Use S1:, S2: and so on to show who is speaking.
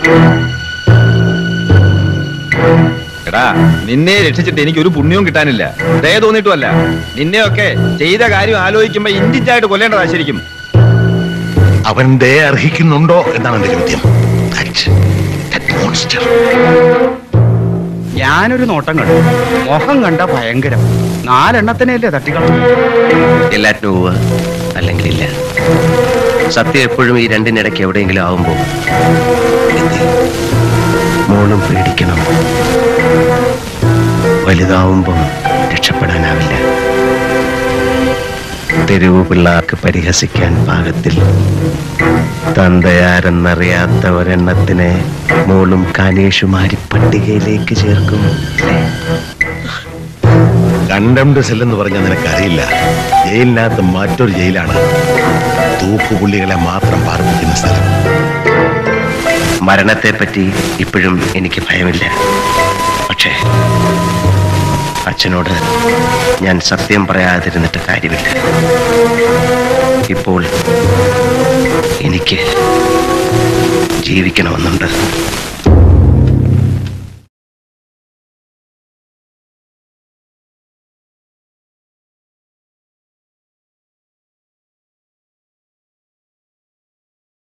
S1: എടാ നിന്നെ രക്ഷിച്ചിട്ട് എനിക്ക് ഒരു പുണ്യവും കിട്ടാനില്ല ദയ തോന്നിയിട്ടുമല്ല നിന്നെയൊക്കെ ചെയ്ത കാര്യം ആലോചിക്കുമ്പോ ഇഞ്ചിഞ്ചായിട്ട് കൊല്ലേണ്ടതാ ശരിക്കും
S2: അവൻ ദയ അർഹിക്കുന്നുണ്ടോ എന്നാണ് എന്റെ ചോദ്യം That- that monster.
S3: ഞാനൊരു നോട്ടം കണ്ടു മുഖം കണ്ട ഭയങ്കരം നാലെണ്ണത്തിനെയല്ലേ തട്ടിക്കളഞ്ഞു
S4: എല്ലാറ്റിനും ഉവ്വ് അല്ലെങ്കിൽ ഇല്ല സത്യം എപ്പോഴും ഈ രണ്ടിനിടയ്ക്ക് എവിടെയെങ്കിലും ആവുമ്പോൾ മോളും പേടിക്കണം വലുതാവുമ്പം രക്ഷപ്പെടാനാവില്ല തെരുവ് പിള്ളേർക്ക് പരിഹസിക്കാൻ പാകത്തിൽ തന്തയാരെന്നറിയാത്ത ഒരെണ്ണത്തിനെ മോളും കാനേഷുമാരി പട്ടികയിലേക്ക് ചേർക്കും അല്ലേ
S2: കണ്ടംഡ് സെൽ എന്ന് പറഞ്ഞാൽ നിനക്കറിയില്ല ജയിലിനകത്ത് മറ്റൊരു ജയിലാണ് തൂക്കുപുള്ളികളെ മാത്രം പാർപ്പിക്കുന്ന സ്ഥലം
S4: മരണത്തെപ്പറ്റി ഇപ്പോഴും എനിക്ക് ഭയമില്ല പക്ഷേ അച്ഛനോട് ഞാൻ സത്യം പറയാതിരുന്നിട്ട് കാര്യമില്ല ഇപ്പോൾ എനിക്ക് ജീവിക്കണമെന്നുണ്ട്